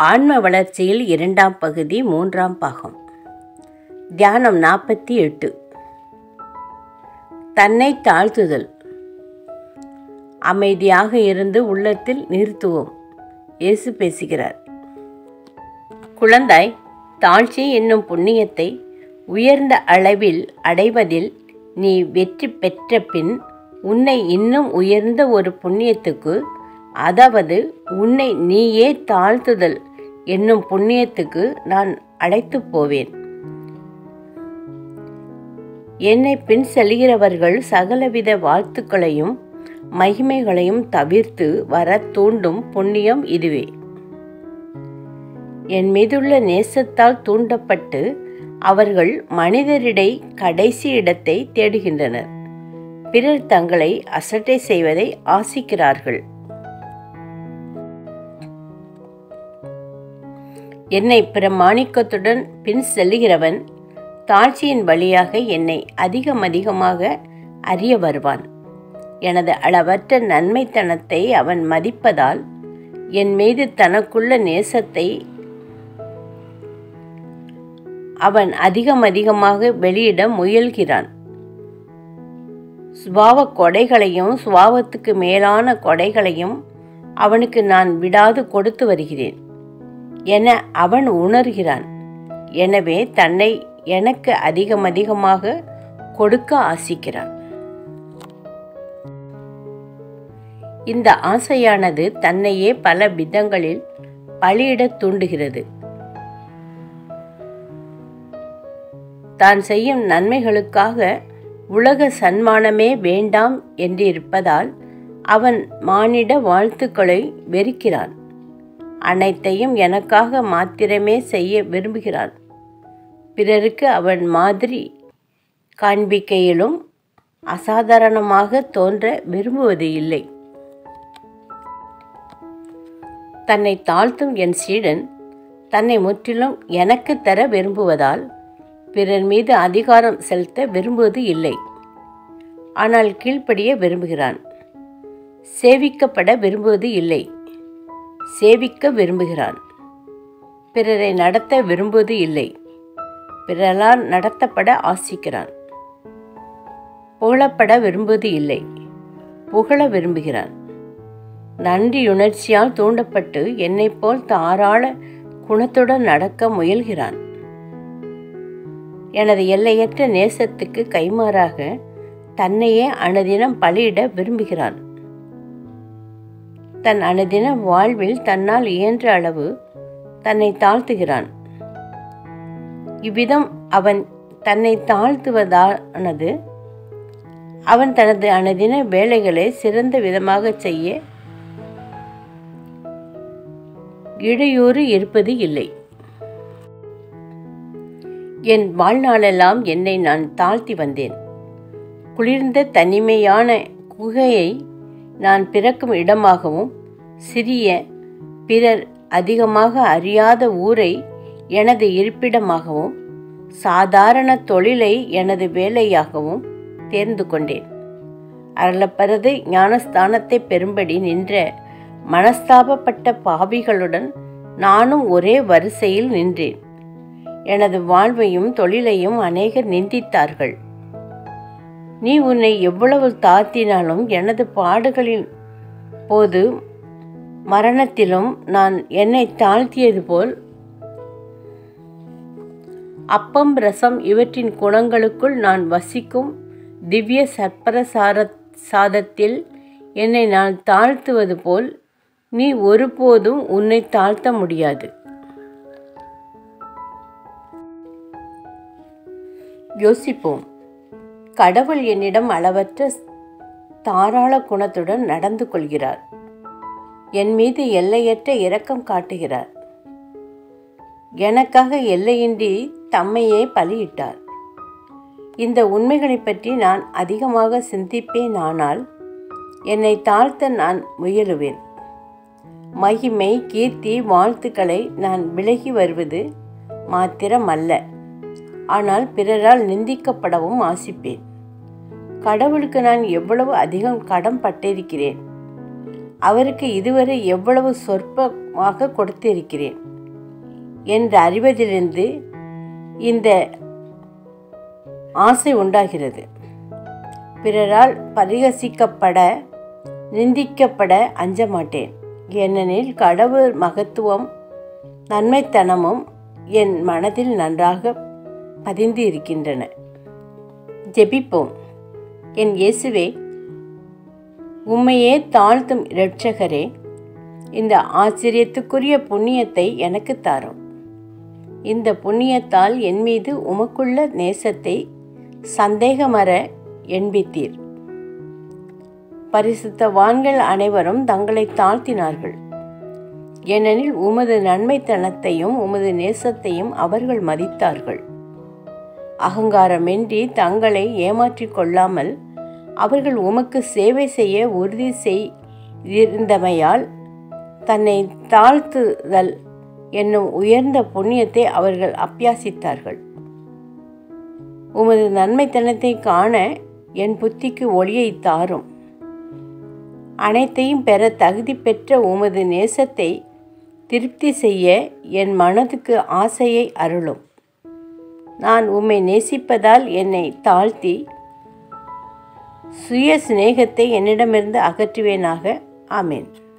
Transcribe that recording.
ஆன்ம வளர்ச்சியில் இரண்டாம் பகுதி மூன்றாம் பாகம் தியானம் நாற்பத்தி எட்டு தன்னை தாழ்த்துதல் அமைதியாக இருந்து உள்ளத்தில் நிறுத்துவோம் இயேசு பேசுகிறார் குழந்தாய் தாழ்ச்சி என்னும் புண்ணியத்தை உயர்ந்த அளவில் அடைவதில் நீ வெற்றி பெற்ற பின் உன்னை இன்னும் உயர்ந்த ஒரு புண்ணியத்துக்கு அதாவது உன்னை நீயே தாழ்த்துதல் என்னும் புண்ணியத்துக்கு நான் அழைத்து போவேன் என்னை பின் செல்கிறவர்கள் சகலவித வாழ்த்துக்களையும் மகிமைகளையும் தவிர்த்து வர தூண்டும் புண்ணியம் இதுவே என் மீதுள்ள நேசத்தால் தூண்டப்பட்டு அவர்கள் மனிதரிடை கடைசி இடத்தை தேடுகின்றனர் பிறர் தங்களை அசட்டை செய்வதை ஆசிக்கிறார்கள் என்னை பிரமாணிக்கத்துடன் பின் செல்லுகிறவன் தாழ்ச்சியின் வழியாக என்னை அதிகம் அதிகமாக அறிய வருவான் எனது அளவற்ற நன்மைத்தனத்தை அவன் மதிப்பதால் என் மீது தனக்குள்ள நேசத்தை அவன் அதிகம் அதிகமாக வெளியிட முயல்கிறான் சுபாவ கொடைகளையும் சுபாவத்துக்கு மேலான கொடைகளையும் அவனுக்கு நான் விடாது கொடுத்து வருகிறேன் என அவன் உணர்கிறான் எனவே தன்னை எனக்கு அதிகம் அதிகமாக கொடுக்க ஆசிக்கிறான் இந்த ஆசையானது தன்னையே பல விதங்களில் பலியிடத் தூண்டுகிறது தான் செய்யும் நன்மைகளுக்காக உலக சன்மானமே வேண்டாம் என்றிருப்பதால் அவன் மானிட வாழ்த்துக்களை வெறுக்கிறான் அனைத்தையும் எனக்காக மாத்திரமே செய்ய விரும்புகிறான் பிறருக்கு அவன் மாதிரி காண்பிக்கையிலும் அசாதாரணமாக தோன்ற விரும்புவது இல்லை தன்னை தாழ்த்தும் என் சீடன் தன்னை முற்றிலும் எனக்கு தர விரும்புவதால் பிறர் மீது அதிகாரம் செலுத்த விரும்புவது இல்லை ஆனால் கீழ்ப்படிய விரும்புகிறான் சேவிக்கப்பட விரும்புவது இல்லை சேவிக்க விரும்புகிறான் பிறரை நடத்த விரும்புவது இல்லை பிறரால் நடத்தப்பட ஆசிக்கிறான் புகழப்பட விரும்புவது இல்லை புகழ விரும்புகிறான் நன்றியுணர்ச்சியால் தூண்டப்பட்டு என்னைப் போல் தாராள குணத்துடன் நடக்க முயல்கிறான் எனது எல்லையற்ற நேசத்துக்கு கைமாறாக தன்னையே அனுதினம் பலியிட விரும்புகிறான் தன் அனுதின வாழ்வில் தன்னால் இயன்ற அளவு தன்னை தாழ்த்துகிறான் இவ்விதம் அவன் தன்னை தாழ்த்துவதானது அவன் தனது அனுதின வேலைகளை சிறந்த விதமாக செய்ய இடையூறு இருப்பது இல்லை என் வாழ்நாளெல்லாம் என்னை நான் தாழ்த்தி வந்தேன் குளிர்ந்த தனிமையான குகையை நான் பிறக்கும் இடமாகவும் சிறிய பிறர் அதிகமாக அறியாத ஊரை எனது இருப்பிடமாகவும் சாதாரண தொழிலை எனது வேலையாகவும் தேர்ந்து கொண்டேன் அருளப்பரது ஞானஸ்தானத்தை பெறும்படி நின்ற மனஸ்தாபப்பட்ட பாவிகளுடன் நானும் ஒரே வரிசையில் நின்றேன் எனது வாழ்வையும் தொழிலையும் அநேகர் நிந்தித்தார்கள் நீ உன்னை எவ்வளவு தாத்தினாலும் எனது பாடுகளின் போது மரணத்திலும் நான் என்னை தாழ்த்தியது போல் அப்பம் ரசம் இவற்றின் குணங்களுக்குள் நான் வசிக்கும் திவ்ய சற்பரசார சாதத்தில் என்னை நான் தாழ்த்துவது போல் நீ ஒருபோதும் உன்னை தாழ்த்த முடியாது யோசிப்போம் கடவுள் என்னிடம் அளவற்ற தாராள குணத்துடன் நடந்து கொள்கிறார் என் மீது எல்லையற்ற இரக்கம் காட்டுகிறார் எனக்காக எல்லையின்றி தம்மையே பலியிட்டார் இந்த உண்மைகளை பற்றி நான் அதிகமாக சிந்திப்பேன் ஆனால் என்னை தாழ்த்த நான் முயலுவேன் மகிமை கீர்த்தி வாழ்த்துக்களை நான் விலகி வருவது மாத்திரமல்ல ஆனால் பிறரால் நிந்திக்கப்படவும் ஆசிப்பேன் கடவுளுக்கு நான் எவ்வளவு அதிகம் கடன் பட்டிருக்கிறேன் அவருக்கு இதுவரை எவ்வளவு சொற்பமாக கொடுத்திருக்கிறேன் என்று அறிவதிலிருந்து இந்த ஆசை உண்டாகிறது பிறரால் பரிகசிக்கப்பட நிந்திக்கப்பட அஞ்ச மாட்டேன் ஏனெனில் கடவுள் மகத்துவம் நன்மைத்தனமும் என் மனதில் நன்றாக பதிந்து இருக்கின்றன ஜெபிப்போம் என் இயேசுவே உம்மையே தாழ்த்தும் இரட்சகரே இந்த ஆச்சரியத்துக்குரிய புண்ணியத்தை எனக்கு தாரும் இந்த புண்ணியத்தால் என் மீது உமக்குள்ள நேசத்தை சந்தேகமற எண்பித்தீர் பரிசுத்தவான்கள் அனைவரும் தங்களை தாழ்த்தினார்கள் ஏனெனில் உமது நன்மைத்தனத்தையும் உமது நேசத்தையும் அவர்கள் மதித்தார்கள் அகங்காரமின்றி தங்களை ஏமாற்றிக் கொள்ளாமல் அவர்கள் உமக்கு சேவை செய்ய உறுதி செய்திருந்தமையால் தன்னை தாழ்த்துதல் என்னும் உயர்ந்த புண்ணியத்தை அவர்கள் அப்பியாசித்தார்கள் உமது நன்மைத்தனத்தை காண என் புத்திக்கு ஒளியை தாரும் அனைத்தையும் பெற தகுதி பெற்ற உமது நேசத்தை திருப்தி செய்ய என் மனதுக்கு ஆசையை அருளும் நான் உம்மை நேசிப்பதால் என்னை தாழ்த்தி சுய சிநேகத்தை என்னிடமிருந்து அகற்றுவேனாக ஆமேன்